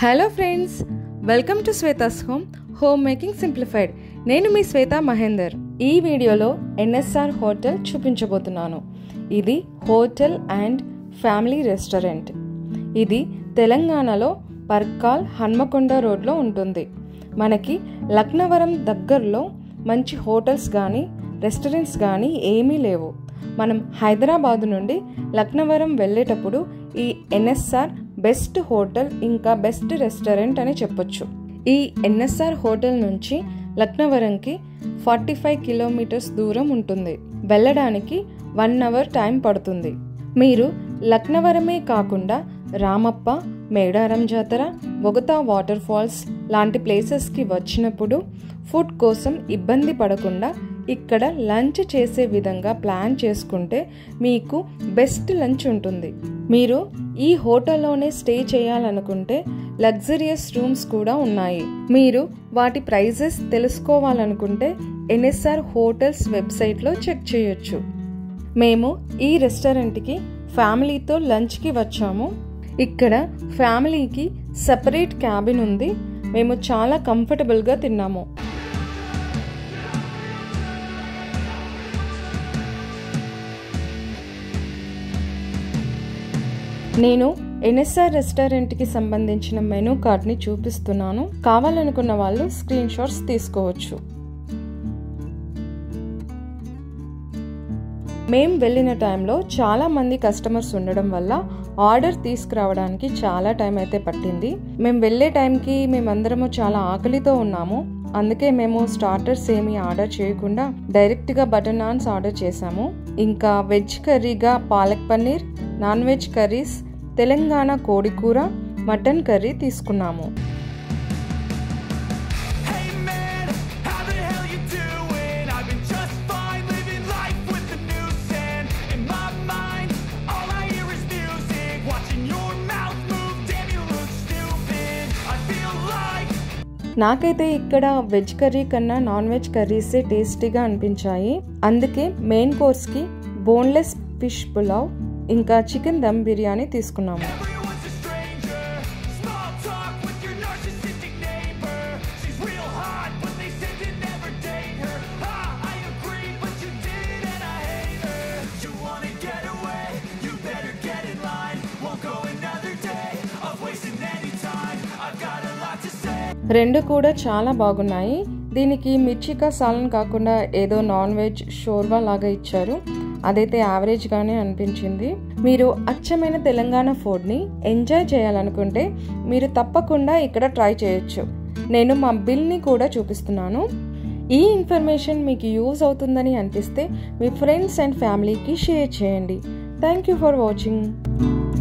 Hello friends welcome to Shweta's home home making simplified నేను మీ శ్వేత మహేందర్ ఈ వీడియోలో ఎన్ఎస్ఆర్ హోటల్ చూపించబోతున్నాను ఇది హోటల్ అండ్ ఫ్యామిలీ రెస్టారెంట్ ఇది తెలంగాణలో పర్కాల్ హన్మకొండ రోడ్లో ఉంటుంది మనకి లక్నవరం దగ్గరలో మంచి హోటల్స్ కానీ రెస్టారెంట్స్ కానీ ఏమీ లేవు మనం హైదరాబాద్ నుండి లక్నవరం వెళ్ళేటప్పుడు ఈ ఎన్ఎస్ఆర్ బెస్ట్ హోటల్ ఇంకా బెస్ట్ రెస్టారెంట్ అని చెప్పొచ్చు ఈ ఎన్ఎస్ఆర్ హోటల్ నుంచి లక్నవరంకి ఫార్టీ ఫైవ్ కిలోమీటర్స్ దూరం ఉంటుంది వెళ్ళడానికి వన్ అవర్ టైం పడుతుంది మీరు లక్నవరమే కాకుండా రామప్ప మేడారం జాతర బొగతా వాటర్ ఫాల్స్ లాంటి ప్లేసెస్కి వచ్చినప్పుడు ఫుడ్ కోసం ఇబ్బంది పడకుండా ఇక్కడ లంచ్ చేసే విధంగా ప్లాన్ చేసుకుంటే మీకు బెస్ట్ లంచ్ ఉంటుంది మీరు ఈ హోటల్లోనే స్టే చేయాలనుకుంటే లగ్జరియస్ రూమ్స్ కూడా ఉన్నాయి మీరు వాటి ప్రైజెస్ తెలుసుకోవాలనుకుంటే ఎన్ఎస్ఆర్ హోటల్స్ వెబ్సైట్లో చెక్ చేయొచ్చు మేము ఈ రెస్టారెంట్కి ఫ్యామిలీతో లంచ్కి వచ్చాము ఇక్కడ ఫ్యామిలీకి సపరేట్ క్యాబిన్ ఉంది మేము చాలా కంఫర్టబుల్గా తిన్నాము నేను ఎన్ఎస్ఆర్ రెస్టారెంట్కి సంబంధించిన మెనూ కార్డ్ని చూపిస్తున్నాను కావాలనుకున్న వాళ్ళు స్క్రీన్ షాట్స్ తీసుకోవచ్చు మేం వెళ్ళిన టైంలో చాలా మంది కస్టమర్స్ ఉండడం వల్ల ఆర్డర్ తీసుకురావడానికి చాలా టైం అయితే పట్టింది మేము వెళ్ళే టైంకి మేమందరము చాలా ఆకలితో ఉన్నాము అందుకే మేము స్టార్టర్స్ ఏమీ ఆర్డర్ చేయకుండా డైరెక్ట్గా బటర్ నాన్స్ ఆర్డర్ చేశాము ఇంకా వెజ్ కర్రీగా palak paneer non veg curries Telangana కోడికూర మటన్ కర్రీ తీసుకున్నాము Hey man, how the hell you doing? I've been just fine living life with the news and in my mind, all I hear is music. Watching your mouth move, damn you look stupid. I feel like నాకైతే ఇక్కడ veg curry కన్నా non veg కర్రీసే టేస్టీగా అనిపించాయి అందుకే main కోర్స్కి boneless fish pulao ఇంకా chicken dum biryani తీసుకున్నాము everyone's a stranger. Small talk with your narcissistic neighbor. She's real hot, but they said to never date her. Ah, I agree, but you did it and I hate her. You wanna get away? You better get in line. Won't go another day of wasting any time. I've got a lot to say. రెండు కూడా చాలా బాగున్నాయి దీనికి మిర్చికా సాలన్ కాకుండా ఏదో non veg shorba లాగా ఇచ్చారు అదైతే యావరేజ్గానే అనిపించింది మీరు అచ్చమైన తెలంగాణ ఫుడ్ని ఎంజాయ్ చేయాలనుకుంటే మీరు తప్పకుండా ఇక్కడ ట్రై చేయొచ్చు నేను మా బిల్ని కూడా చూపిస్తున్నాను ఈ ఇన్ఫర్మేషన్ మీకు యూజ్ అవుతుందని అనిపిస్తే మీ ఫ్రెండ్స్ అండ్ ఫ్యామిలీకి షేర్ చేయండి థ్యాంక్ యూ ఫర్ వాచింగ్